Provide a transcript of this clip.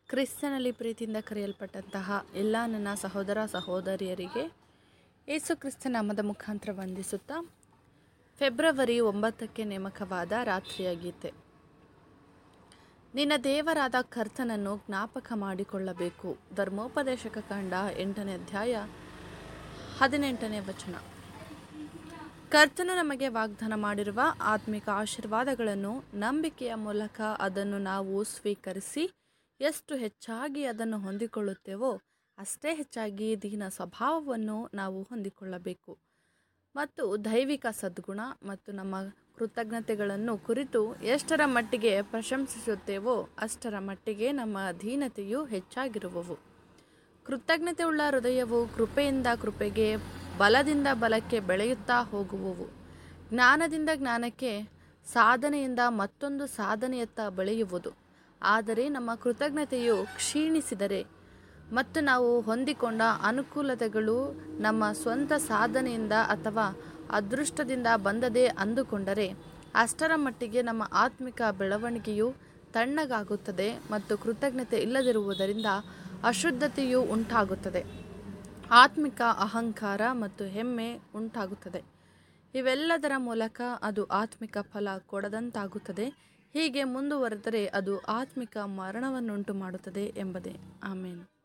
ಕ್ರಿಸ್ತನಲ್ಲಿ ಪ್ರೀತಿಯಿಂದ ಕರೆಯಲ್ಪಟ್ಟಂತಹ ಎಲ್ಲ ನನ್ನ ಸಹೋದರ ಸಹೋದರಿಯರಿಗೆ ಯೇಸು ಕ್ರಿಸ್ತ ನಾಮದ ಮುಖಾಂತರ ವಂದಿಸುತ್ತಾ ಫೆಬ್ರವರಿ ಒಂಬತ್ತಕ್ಕೆ ನೇಮಕವಾದ ರಾತ್ರಿಯ ಗೀತೆ ನಿನ್ನ ದೇವರಾದ ಕರ್ತನನ್ನು ಜ್ಞಾಪಕ ಮಾಡಿಕೊಳ್ಳಬೇಕು ಧರ್ಮೋಪದೇಶಕ ಕಂಡ ಎಂಟನೇ ಅಧ್ಯಾಯ ಹದಿನೆಂಟನೇ ವಚನ ಕರ್ತನು ನಮಗೆ ವಾಗ್ದಾನ ಮಾಡಿರುವ ಆತ್ಮಿಕ ಆಶೀರ್ವಾದಗಳನ್ನು ನಂಬಿಕೆಯ ಮೂಲಕ ಅದನ್ನು ನಾವು ಸ್ವೀಕರಿಸಿ ಎಷ್ಟು ಹೆಚ್ಚಾಗಿ ಅದನ್ನು ಹೊಂದಿಕೊಳ್ಳುತ್ತೇವೋ ಅಷ್ಟೇ ಹೆಚ್ಚಾಗಿ ದೀನ ಸ್ವಭಾವವನ್ನು ನಾವು ಹೊಂದಿಕೊಳ್ಳಬೇಕು ಮತ್ತು ದೈವಿಕ ಸದ್ಗುಣ ಮತ್ತು ನಮ್ಮ ಕೃತಜ್ಞತೆಗಳನ್ನು ಕುರಿತು ಎಷ್ಟರ ಮಟ್ಟಿಗೆ ಪ್ರಶಂಸಿಸುತ್ತೇವೋ ಅಷ್ಟರ ಮಟ್ಟಿಗೆ ನಮ್ಮ ಅಧೀನತೆಯು ಹೆಚ್ಚಾಗಿರುವವು ಕೃತಜ್ಞತೆಯುಳ್ಳ ಹೃದಯವು ಕೃಪೆಯಿಂದ ಕೃಪೆಗೆ ಬಲದಿಂದ ಬಲಕ್ಕೆ ಬೆಳೆಯುತ್ತಾ ಹೋಗುವವು ಜ್ಞಾನದಿಂದ ಜ್ಞಾನಕ್ಕೆ ಸಾಧನೆಯಿಂದ ಮತ್ತೊಂದು ಸಾಧನೆಯತ್ತ ಬೆಳೆಯುವುದು ಆದರೆ ನಮ್ಮ ಕೃತಜ್ಞತೆಯು ಕ್ಷೀಣಿಸಿದರೆ ಮತ್ತು ನಾವು ಹೊಂದಿಕೊಂಡ ಅನುಕೂಲತೆಗಳು ನಮ್ಮ ಸ್ವಂತ ಸಾಧನೆಯಿಂದ ಅಥವಾ ಅದೃಷ್ಟದಿಂದ ಬಂದದೇ ಅಂದುಕೊಂಡರೆ ಅಷ್ಟರ ಮಟ್ಟಿಗೆ ನಮ್ಮ ಆತ್ಮಿಕ ಬೆಳವಣಿಗೆಯು ತಣ್ಣಗಾಗುತ್ತದೆ ಮತ್ತು ಕೃತಜ್ಞತೆ ಇಲ್ಲದಿರುವುದರಿಂದ ಅಶುದ್ಧತೆಯು ಉಂಟಾಗುತ್ತದೆ ಆತ್ಮಿಕ ಅಹಂಕಾರ ಮತ್ತು ಹೆಮ್ಮೆ ಉಂಟಾಗುತ್ತದೆ ಇವೆಲ್ಲದರ ಮೂಲಕ ಅದು ಆತ್ಮಿಕ ಫಲ ಕೊಡದಂತಾಗುತ್ತದೆ ಹೀಗೆ ಮುಂದುವರೆದರೆ ಅದು ಆತ್ಮಿಕ ಮರಣವನ್ನುಂಟು ಮಾಡುತ್ತದೆ ಎಂಬುದೇ ಆಮೇಲೆ